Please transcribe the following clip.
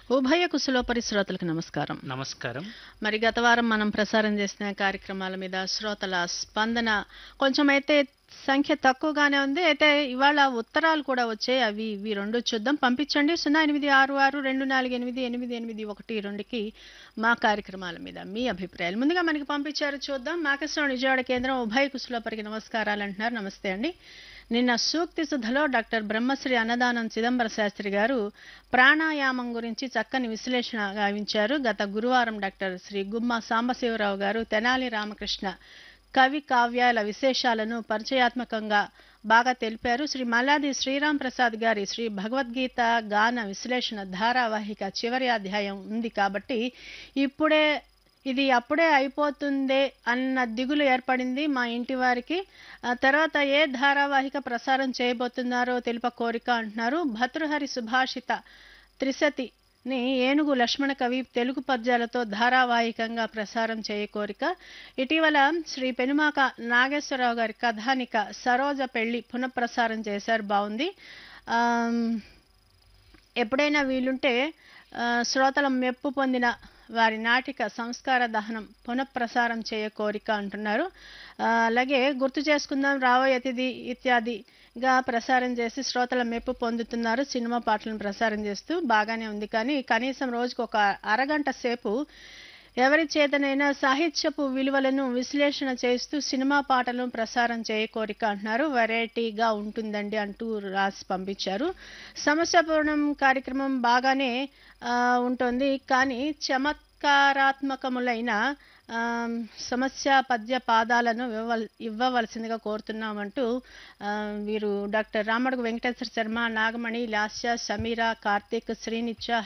ఉభయ కుశలోపరి శ్రోతలకు నమస్కారం నమస్కారం మరి గత వారం మనం ప్రసారం చేసిన కార్యక్రమాల మీద శ్రోతల స్పందన కొంచెం అయితే సంఖ్య తక్కువగానే ఉంది అయితే ఇవాళ ఉత్తరాలు కూడా వచ్చాయి అవి ఇవి రెండు చూద్దాం పంపించండి సున్నా ఎనిమిది ఆరు ఆరు రెండు నాలుగు ఎనిమిది ఎనిమిది ఎనిమిది ఒకటి రెండుకి మా కార్యక్రమాల మీద మీ అభిప్రాయాలు ముందుగా మనకి పంపించారు చూద్దాం మాకస్లో నిజవాడ కేంద్రం ఉభయ కుశలోపరికి నమస్కారాలు అంటున్నారు నమస్తే అండి నిన్న సూక్తి సుధలో డాక్టర్ బ్రహ్మశ్రీ అన్నదానం చిదంబర శాస్త్రి గారు ప్రాణాయామం గురించి చక్కని విశ్లేషణ గావించారు గత గురువారం డాక్టర్ శ్రీ గుమ్మ సాంబశివరావు గారు తెనాలి రామకృష్ణ కవి కావ్యాల విశేషాలను పరిచయాత్మకంగా బాగా తెలిపారు శ్రీ మల్లాది శ్రీరామ్ ప్రసాద్ గారి శ్రీ భగవద్గీత గాన విశ్లేషణ ధారావాహిక చివరి అధ్యాయం ఉంది కాబట్టి ఇప్పుడే ఇది అప్పుడే అయిపోతుందే అన్న దిగులు ఏర్పడింది మా ఇంటి వారికి ఆ తర్వాత ఏ ధారావాహిక ప్రసారం చేయబోతున్నారో తెలుప కోరిక అంటున్నారు భతృహరి సుభాషిత త్రిశతి ని ఏనుగు లక్ష్మణ కవి తెలుగు పద్యాలతో ధారావాహికంగా ప్రసారం చేయ కోరిక ఇటీవల శ్రీ పెనుమాక నాగేశ్వరరావు గారి కథానిక సరోజ పెళ్లి పునఃప్రసారం చేశారు బాగుంది ఆమ్, ఎప్పుడైనా వీలుంటే ఆ, శ్రోతల మెప్పు పొందిన వారి నాటిక సంస్కార దహనం పునఃప్రసారం చేయ కోరిక అంటున్నారు ఆ, అలాగే గుర్తు చేసుకుందాం రాబోయే అతిథి ఇత్యాదిగా ప్రసారం చేసి శ్రోతల మెప్పు పొందుతున్నారు సినిమా పాటలను ప్రసారం చేస్తూ బాగానే ఉంది కానీ కనీసం రోజుకు ఒక అరగంట సేపు ఎవరి చేతనైనా సాహిత్యపు విలువలను విశ్లేషణ చేస్తూ సినిమా పాటలను ప్రసారం చేయ కోరిక అంటున్నారు వెరైటీగా ఉంటుందండి అంటూ రాసి పంపించారు సమస్యాపూర్ణం కార్యక్రమం బాగానే ఆ, ఉంటుంది కానీ చమత్కారాత్మకములైన ఆ, సమస్య పద్య పాదాలను ఇవ్వవల్ ఇవ్వవలసిందిగా కోరుతున్నామంటూ ఆ, వీరు డాక్టర్ రామడుగు వెంకటేశ్వర శర్మ నాగమణి లాస్య సమీర కార్తీక్ శ్రీనిత్య